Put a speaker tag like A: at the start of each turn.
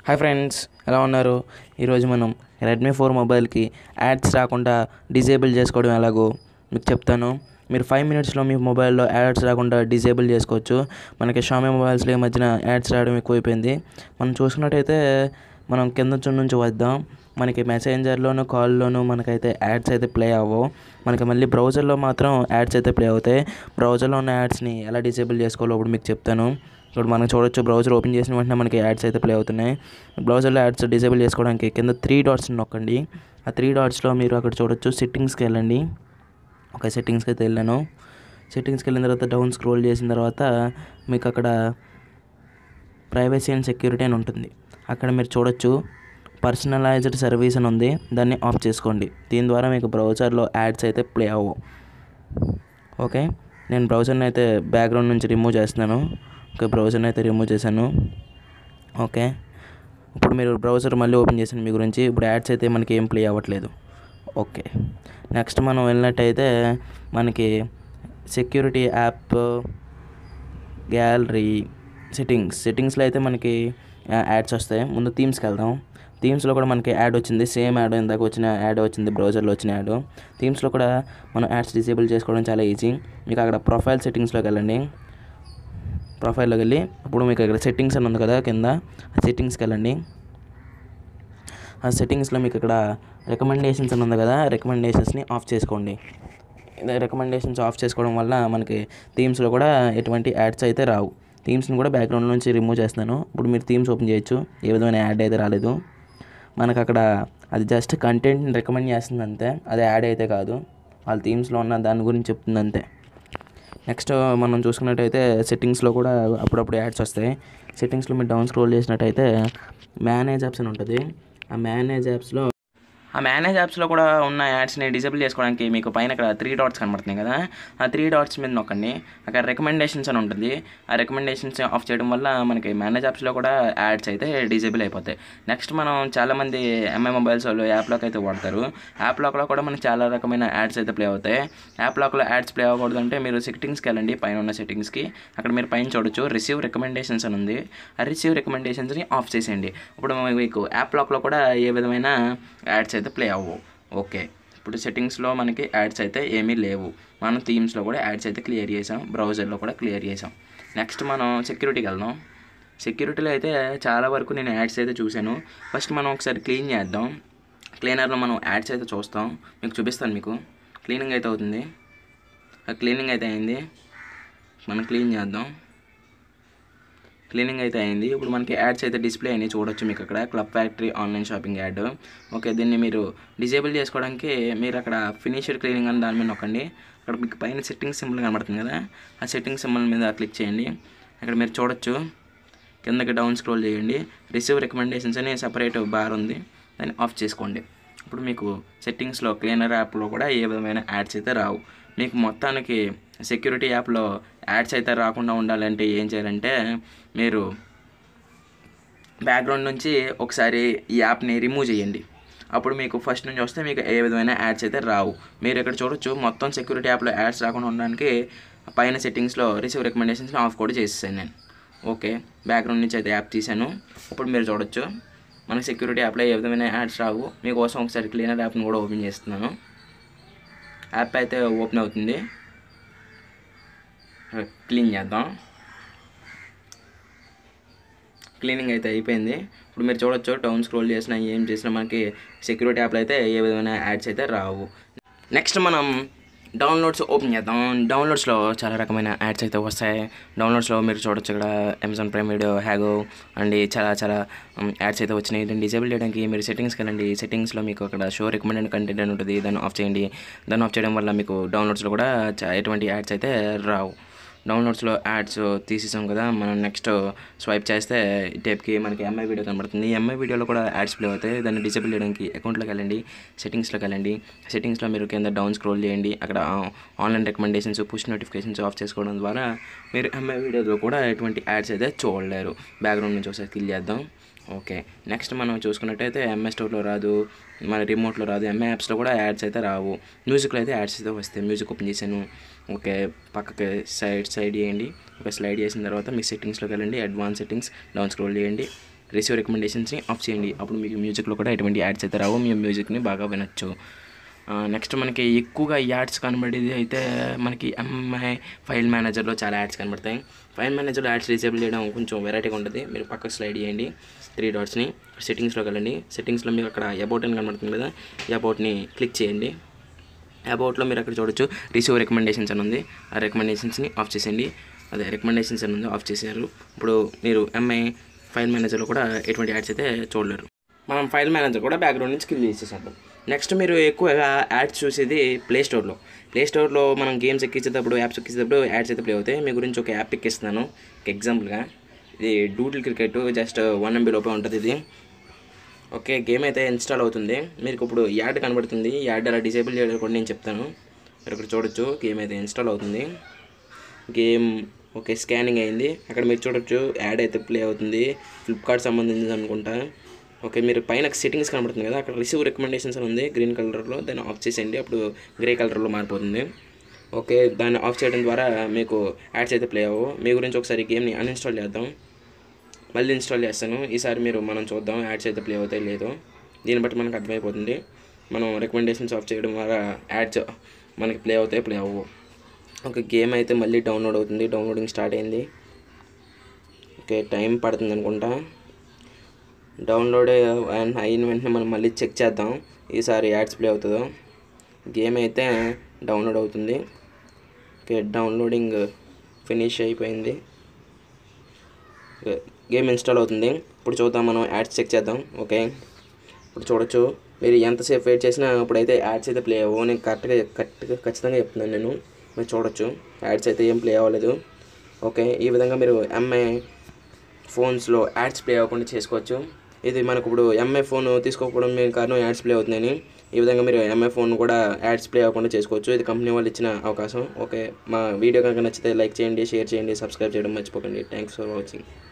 A: hi friends ఎలా ఉన్నారు ఈరోజు మనం రెడ్మీ ఫోర్ మొబైల్కి యాడ్స్ రాకుండా డిజేబుల్ చేసుకోవడం ఎలాగో మీకు చెప్తాను మీరు ఫైవ్ మినిట్స్లో మీ మొబైల్లో యాడ్స్ రాకుండా డిజేబుల్ చేసుకోవచ్చు మనకి షామీ మొబైల్స్లో ఈ మధ్యన యాడ్స్ రావడం ఎక్కువైపోయింది మనం చూసుకున్నట్టయితే మనం కింద చు- నుంచి వద్దాం మనకి మెసెంజర్లోను కాల్లోను మనకైతే యాడ్స్ అయితే ప్లే అవ్వవు మనకి మళ్ళీ బ్రౌజర్లో మాత్రం యాడ్స్ అయితే ప్లే అవుతాయి బ్రౌజర్లో ఉన్న యాడ్స్ని ఎలా డిసేబుల్ చేసుకోవాలో ఇప్పుడు మీకు చెప్తాను ఇప్పుడు మనం చూడొచ్చు బ్రౌజర్ ఓపెన్ చేసిన వెంటనే మనకి యాడ్స్ అయితే ప్లే అవుతున్నాయి బ్రౌజర్లో యాడ్స్ డిసేబుల్ చేసుకోవడానికి కింద త్రీ డాట్స్ నొక్కండి ఆ త్రీ డాట్స్లో మీరు అక్కడ చూడొచ్చు సెట్టింగ్స్కి వెళ్ళండి ఒక సెట్టింగ్స్కి అయితే వెళ్ళాను సెట్టింగ్స్కి వెళ్ళిన తర్వాత డౌన్ స్క్రోల్ చేసిన తర్వాత మీకు అక్కడ ప్రైవసీ అండ్ సెక్యూరిటీ అని ఉంటుంది అక్కడ మీరు చూడొచ్చు పర్సనలైజ్డ్ సర్వీస్ అని ఉంది దాన్ని ఆఫ్ చేసుకోండి దీని ద్వారా మీకు బ్రౌజర్లో యాడ్స్ అయితే ప్లే అవ్వవు ఓకే నేను బ్రౌజర్ని అయితే బ్యాక్గ్రౌండ్ నుంచి రిమూవ్ చేస్తున్నాను ఓకే బ్రౌజర్ని అయితే రిమూవ్ చేశాను ఓకే ఇప్పుడు మీరు బ్రౌజర్ మళ్ళీ ఓపెన్ చేశాను మీ గురించి ఇప్పుడు యాడ్స్ అయితే మనకి ఏం ప్లే అవ్వట్లేదు ఓకే నెక్స్ట్ మనం వెళ్ళినట్టయితే మనకి సెక్యూరిటీ యాప్ గ్యాలరీ సెట్టింగ్స్ సెట్టింగ్స్లో అయితే మనకి యాడ్స్ వస్తాయి ముందు థీమ్స్కి వెళ్దాం థీమ్స్లో కూడా మనకి యాడ్ వచ్చింది సేమ్ యాడ్ ఇందాక వచ్చిన యాడ్ వచ్చింది బ్రౌజర్లో వచ్చిన యాడ్ థీమ్స్లో కూడా మనం యాడ్స్ డిసేబుల్ చేసుకోవడం చాలా ఈజీ మీకు అక్కడ ప్రొఫైల్ సెట్టింగ్స్లోకి వెళ్ళండి ప్రొఫైల్లోకి వెళ్ళి ఇప్పుడు మీకు ఇక్కడ సెట్టింగ్స్ అని ఉంది కదా కింద ఆ సెట్టింగ్స్కి వెళ్ళండి ఆ సెట్టింగ్స్లో మీకు ఇక్కడ రికమెండేషన్స్ అని ఉంది కదా రికమెండేషన్స్ని ఆఫ్ చేసుకోండి రికమెండేషన్స్ ఆఫ్ చేసుకోవడం వల్ల మనకి థీమ్స్లో కూడా ఎటువంటి యాడ్స్ అయితే రావు థీమ్స్ని కూడా బ్యాక్గ్రౌండ్ నుంచి రిమూవ్ చేస్తున్నాను ఇప్పుడు మీరు థీమ్స్ ఓపెన్ చేయొచ్చు ఏ విధమైన యాడ్ అయితే రాలేదు మనకు అక్కడ అది జస్ట్ కంటెంట్ని రికమెండ్ చేస్తుంది అంతే అది యాడ్ అయితే కాదు వాళ్ళ థీమ్స్లో ఉన్న దాని గురించి చెప్తుంది అంతే నెక్స్ట్ మనం చూసుకున్నట్టయితే సెట్టింగ్స్లో కూడా అప్పుడప్పుడు యాడ్స్ వస్తాయి సెట్టింగ్స్లో మీరు డౌన్ స్క్రోల్ చేసినట్టయితే మేనేజ్ యాప్స్ అని ఉంటుంది ఆ మేనేజ్ యాప్స్లో ఆ మేనేజ్ యాప్స్లో కూడా ఉన్న యాడ్స్ని డిజేబుల్ చేసుకోవడానికి మీకు పైన ఇక్కడ త్రీ డాట్స్ కనబడుతున్నాయి కదా ఆ త్రీ డాట్స్ మీద నొక్కండి అక్కడ రికమెండేషన్స్ అని ఉంటుంది ఆ రికమెండేషన్స్ ఆఫ్ చేయడం వల్ల మనకి మేనేజ్ యాప్స్లో కూడా యాడ్స్ అయితే డిజేబుల్ అయిపోతాయి నెక్స్ట్ మనం చాలామంది ఎంఐ మొబైల్స్ వాళ్ళు యాప్ లాక్ అయితే వాడతారు యాప్ లాక్లో కూడా మనకి చాలా రకమైన యాడ్స్ అయితే ప్లే అవుతాయి యాప్ లాక్లో యాడ్స్ ప్లే అవ్వకూడదు అంటే మీరు సెట్టింగ్స్కి వెళ్ళండి పైన ఉన్న సెట్టింగ్స్కి అక్కడ మీరు పైన చూడొచ్చు రిసీవ్ రికమెండేషన్స్ అని ఉంది ఆ రిసీవ్ రికమెండేషన్స్ని ఆఫ్ చేసేయండి ఇప్పుడు మీకు యాప్ లాక్లో కూడా ఏ విధమైన యాడ్స్ అయితే ప్లే అవ్వవు ఓకే ఇప్పుడు సెట్టింగ్స్లో మనకి యాడ్స్ అయితే ఏమీ లేవు మనం థీమ్స్లో కూడా యాడ్స్ అయితే క్లియర్ చేసాం బ్రౌజర్లో కూడా క్లియర్ చేసాం నెక్స్ట్ మనం సెక్యూరిటీకి వెళ్దాం సెక్యూరిటీలో అయితే చాలా వరకు నేను యాడ్స్ అయితే చూశాను ఫస్ట్ మనం ఒకసారి క్లీన్ చేద్దాం క్లీనర్లో మనం యాడ్స్ అయితే చూస్తాం మీకు చూపిస్తాను మీకు క్లీనింగ్ అయితే అవుతుంది ఆ క్లీనింగ్ అయితే అయింది మనం క్లీన్ చేద్దాం క్లీనింగ్ అయితే అయింది ఇప్పుడు మనకి యాడ్స్ అయితే డిస్ప్లే అయినాయి చూడొచ్చు మీకు అక్కడ club factory online shopping ad okay దీన్ని మీరు డిజేబుల్ చేసుకోవడానికి మీరు అక్కడ ఫినిషర్ క్లీనింగ్ అని దాని మీద నొక్కండి అక్కడ మీకు పైన సెట్టింగ్ సింబల్ కనబడుతుంది కదా ఆ సెట్టింగ్ సింబల్ మీద క్లిక్ చేయండి అక్కడ మీరు చూడొచ్చు కిందకి డౌన్ స్క్రోల్ చేయండి రిసీవ్ రికమెండేషన్స్ అని సపరేట్ బార్ ఉంది దాన్ని ఆఫ్ చేసుకోండి ఇప్పుడు మీకు సెట్టింగ్స్లో క్లీనర్ యాప్లో కూడా ఏ విధమైన యాడ్స్ అయితే రావు మీకు మొత్తానికి సెక్యూరిటీ యాప్లో యాడ్స్ అయితే రాకుండా ఉండాలంటే ఏం చేయాలంటే మీరు బ్యాక్గ్రౌండ్ నుంచి ఒకసారి ఈ యాప్ని రిమూవ్ చేయండి అప్పుడు మీకు ఫస్ట్ నుంచి వస్తే మీకు ఏ విధమైన యాడ్స్ అయితే రావు మీరు ఇక్కడ చూడొచ్చు మొత్తం సెక్యూరిటీ యాప్లో యాడ్స్ రాకుండా ఉండడానికి పైన సెట్టింగ్స్లో రిసీవ్ రికమెండేషన్స్ని ఆఫ్ కూడా చేసేసాను నేను ఓకే బ్యాక్గ్రౌండ్ నుంచి అయితే యాప్ తీసాను ఇప్పుడు మీరు చూడొచ్చు మనకి సెక్యూరిటీ యాప్లో ఏ విధమైన యాడ్స్ రావు మీకోసం ఒకసారి క్లీనర్ యాప్ని కూడా ఓపెన్ చేస్తున్నాను యాప్ అయితే ఓపెన్ అవుతుంది క్లీన్ చేద్దాం క్లీనింగ్ అయితే అయిపోయింది ఇప్పుడు మీరు చూడొచ్చు డౌన్ స్క్రోల్ చేసినా ఏం చేసినా మనకి సెక్యూరిటీ యాప్లో అయితే ఏ విధమైన యాడ్స్ అయితే రావు నెక్స్ట్ మనం డౌన్లోడ్స్ ఓపెన్ చేద్దాం డౌన్లోడ్స్లో చాలా రకమైన యాడ్స్ అయితే వస్తాయి డౌన్లోడ్స్లో మీరు చూడొచ్చు ఇక్కడ Amazon Prime video Hago and చాలా చాలా యాడ్స్ అయితే వచ్చినాయి దీన్ని డిజేబుల్ చేయడానికి మీరు సెట్టింగ్స్కి వెళ్ళండి సెట్టింగ్స్లో మీకు అక్కడ షో రికమెండెడ్ కంటెంట్ అని ఉంటుంది దాన్ని ఆఫ్ చేయండి దాన్ని ఆఫ్ చేయడం వల్ల మీకు డౌన్లోడ్స్లో కూడా చా- ఎటువంటి యాడ్స్ అయితే రావు డౌన్లోడ్స్లో యాడ్స్ తీసేసాం కదా మనం నెక్స్ట్ స్వైప్ చేస్తే ఈ టైప్కి మనకి ఎంఐ వీడియో కనబడుతుంది ఎంఐ వీడియోలో కూడా యాడ్స్ ప్లే అవుతాయి దాన్ని డిసేబుల్ చేయడానికి అకౌంట్లోకి వెళ్ళండి సెట్టింగ్స్లోకి వెళ్ళండి సెట్టింగ్స్లో మీరు కింద డౌన్ స్క్రోల్ చేయండి అక్కడ online recommendations push notifications off చేసుకోవడం ద్వారా మీరు ఎంఐ వీడియోలో కూడా ఎటువంటి యాడ్స్ అయితే చూడలేరు బ్యాక్గ్రౌండ్ నుంచి ఒకసారి క్లిక్ చేద్దాం ఓకే నెక్స్ట్ మనం చూసుకున్నట్టయితే ఎంఐ స్టోర్లో రాదు మన రిమోట్లో రాదు ఎంఐ యాప్స్లో కూడా యాడ్స్ అయితే రావు మ్యూజిక్లో అయితే యాడ్స్ అయితే వస్తాయి మ్యూజిక్ ఓపెన్ చేశాను ఓకే పక్కకి సైడ్ సైడ్ చేయండి ఒక స్లైడ్ చేసిన తర్వాత మీ సెట్టింగ్స్లోకి వెళ్ళండి అడ్వాన్స్ సెట్టింగ్స్ డౌన్ స్క్రోల్ చేయండి రిసీవ్ రికమెండేషన్స్ని ఆఫ్ చేయండి అప్పుడు మీకు మ్యూజిక్లో కూడా ఎటువంటి యాడ్స్ అయితే రావు మీ మ్యూజిక్ని బాగా వినొచ్చు నెక్స్ట్ మనకి ఎక్కువగా యాడ్స్ కనబడేది అయితే మనకి ఎంఐ ఫైల్ మేనేజర్లో చాలా యాడ్స్ కనబడతాయి ఫైల్ మేనేజర్లో యాడ్స్ డిసేబుల్ చేయడం కొంచెం వెరైటీగా ఉంటుంది మీరు పక్కకు స్లైడ్ చేయండి త్రీ డాట్స్ని సెట్టింగ్స్లోకి వెళ్ళండి సెట్టింగ్స్లో మీకు అక్కడ అబౌట్ అని కనబడుతుంది కదా ఈ అబౌట్ని క్లిక్ చేయండి అబౌట్లో మీరు అక్కడ చూడొచ్చు రిసీవ్ రికమెండేషన్స్ అని ఉంది ఆ రికమెండేషన్స్ని ఆఫ్ చేసేయండి అదే రికమెండేషన్స్ అని ఉంది ఆఫ్ చేశారు ఇప్పుడు మీరు ఎంఐ ఫైల్ మేనేజర్లో కూడా ఎటువంటి యాడ్స్ అయితే చూడలేరు మనం ఫైల్ మేనేజర్ కూడా బ్యాక్గ్రౌండ్ నుంచి కిల్ చేసేసాం నెక్స్ట్ మీరు ఎక్కువగా యాడ్స్ చూసేది ప్లే స్టోర్లో ప్లే స్టోర్లో మనం గేమ్స్ ఎక్కించేటప్పుడు యాప్స్ ఎక్కించేటప్పుడు యాడ్స్ అయితే ప్లే అవుతాయి మీ గురించి ఒక యాప్ ఎక్కిస్తున్నాను ఎగ్జాంపుల్గా ఇది Doodle cricket just one MB లోపే ఉంటుంది ఇది ఓకే గేమ్ అయితే ఇన్స్టాల్ అవుతుంది మీకు ఇప్పుడు యాడ్ కనబడుతుంది యాడ్ అలా డిసేబుల్ చేయడం కూడా నేను చెప్తాను మీరు ఇక్కడ చూడొచ్చు గేమ్ అయితే ఇన్స్టాల్ అవుతుంది గేమ్ ఓకే స్కానింగ్ అయింది అక్కడ మీరు చూడొచ్చు యాడ్ అయితే ప్లే అవుతుంది ఫ్లిప్కార్ట్ సంబంధించింది అనుకుంటా ఓకే మీరు పైన సెట్టింగ్స్ కనబడుతుంది కదా అక్కడ రిసీవ్ రికమెండేషన్స్ అని ఉంది గ్రీన్ కలర్లో దాన్ని ఆఫ్ చేసేయండి అప్పుడు గ్రే కలర్లో మారిపోతుంది ఓకే దాన్ని ఆఫ్ చేయడం ద్వారా మీకు యాడ్స్ అయితే ప్లే అవ్వవు మీ గురించి ఒకసారి గేమ్ని అన్ఇన్స్టాల్ చేద్దాం మళ్ళీ ఇన్స్టాల్ చేస్తాను ఈసారి మీరు మనం చూద్దాం యాడ్స్ అయితే ప్లే అవుతాయి లేదో దీన్ని బట్టి మనకు అర్థమైపోతుంది మనం రికమెండేషన్స్ ఆఫ్ చేయడం ద్వారా యాడ్స్ మనకి ప్లే అవుతాయి ప్లే అవ్వవు ఒక గేమ్ అయితే మళ్ళీ డౌన్లోడ్ అవుతుంది డౌన్లోడింగ్ స్టార్ట్ అయింది ఓకే టైం పడుతుంది అనుకుంటా డౌన్లోడ్ అయిన వెంటనే మనం మళ్ళీ చెక్ చేద్దాం ఈసారి యాడ్స్ ప్లే అవుతుందో గేమ్ అయితే డౌన్లోడ్ అవుతుంది ఓకే డౌన్లోడింగ్ ఫినిష్ అయిపోయింది గేమ్ ఇన్స్టాల్ అవుతుంది ఇప్పుడు చూద్దాం మనం యాడ్స్ చెక్ చేద్దాం ఓకే ఇప్పుడు చూడొచ్చు మీరు ఎంతసేపు వెయిట్ చేసినా ఇప్పుడైతే యాడ్స్ అయితే ప్లే అవ్వవు నేను కరెక్ట్గా కరెక్ట్గా ఖచ్చితంగా చెప్తున్నాను నేను మీరు చూడొచ్చు యాడ్స్ అయితే ఏం ప్లే అవ్వలేదు ఓకే ఈ విధంగా మీరు ఎంఐ ఫోన్స్లో యాడ్స్ ప్లే అవ్వకుండా చేసుకోవచ్చు ఇది మనకు ఇప్పుడు ఎంఐ ఫోన్ తీసుకోకపోవడం మెయిన్ కారణం యాడ్స్ ప్లే అవుతున్నాయని ఈ విధంగా మీరు ఎంఐ ఫోన్ కూడా యాడ్స్ ప్లే అవ్వకుండా చేసుకోవచ్చు ఇది కంపెనీ వాళ్ళు ఇచ్చిన అవకాశం ఓకే మా వీడియో కనుక నచ్చితే లైక్ చేయండి షేర్ చేయండి సబ్స్క్రైబ్ చేయడం మర్చిపోకండి థ్యాంక్స్ ఫర్ వాచింగ్